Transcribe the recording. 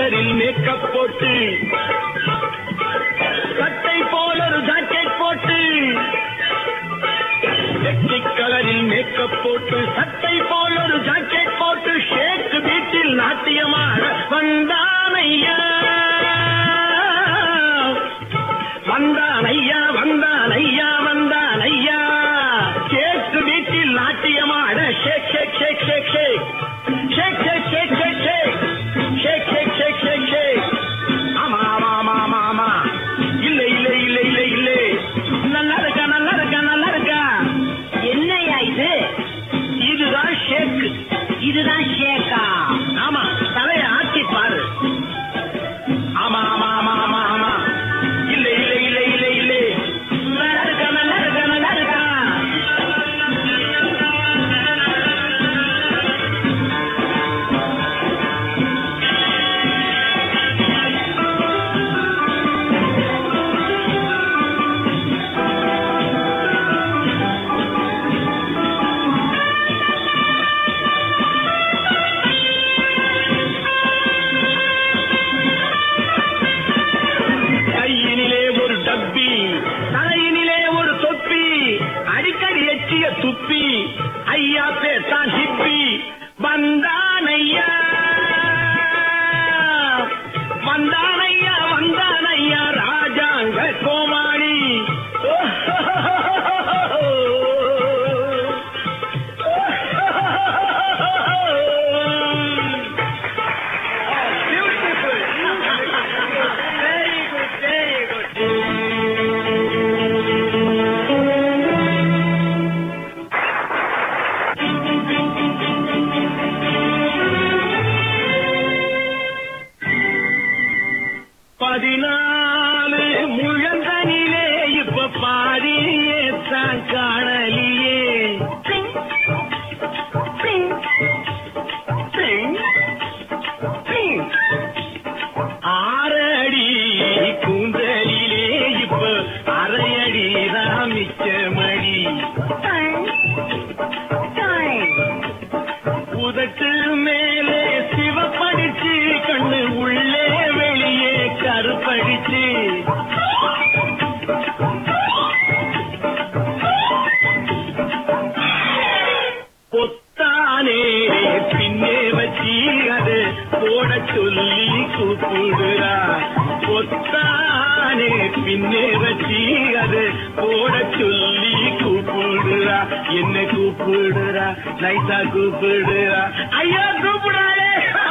கலரில் மேக்கப் போட்டு சட்டை போல ஒரு ஜாக்கெட் போட்டு வெட்டி கலரில் மேக்கப் போட்டு சட்டை போல ஒரு ஜாக்கெட் போட்டு ஷேக் வீட்டில் நாட்டியமாக வந்தானையா வந்தான் ஐயா வந்தான் ஐயா வந்தான் ஐயா ஷேக் வீட்டில் நாட்டியமாட ஷேக் ஷேக் ஷேக் ஷேக் ஷேக் ஷேக் ஷேக் ஷேக் ஷேக் ஷேக் ஷேக் ஷேக் ஷேக் ஷேக் ஷேக் ஆமா ஆமா ஆமா ஆமா ஆமா இல்ல இல்ல இல்ல இல்ல இல்ல நல்லா இருக்கா நல்லா இருக்கா நல்லா இருக்கா என்னையா இது இதுதான் ஷேக் இதுதான் ஷேக்கா ஆமா தலையை ஆட்டி பாரு ஆமா ஆமா ஆமா ஆமா ஆமா இல்ல இல்ல இல்ல இல்ல இல்ல நல்லா இருக்கா நல்லா இருக்கா நல்லா இருக்கா கையினிலே ஒரு டப்பி தலையினிலே ஒரு தொப்பி அடிக்கடி எச்சிய துப்பி ஐயா பேத்தான் ஹிப்பி வந்தானையா வந்தானையா வந்தானையா ராஜாங்க கோமாளி Beautiful. Very good, very good. பதினாலு முழந்தனிலே இப்ப பாடியே தான் காணலியே ஆறடி கூந்தலிலே இப்ப அரையடி ராமிச்சமடி உதட்டு மேலே சிவப்படிச்சு கண்ணு உள்ளே வெளியே கருப்படிச்சு பொத்தானே பின்னே வச்சு அது போட சொல்லி கூப்பிடுறா பொத்தானே பின்னே வச்சு அது போட சொல்லி கூப்பிடுறா என்ன கூப்பிடுறா நைசா கூப்பிடுறா ஐயா கூப்பிடாதே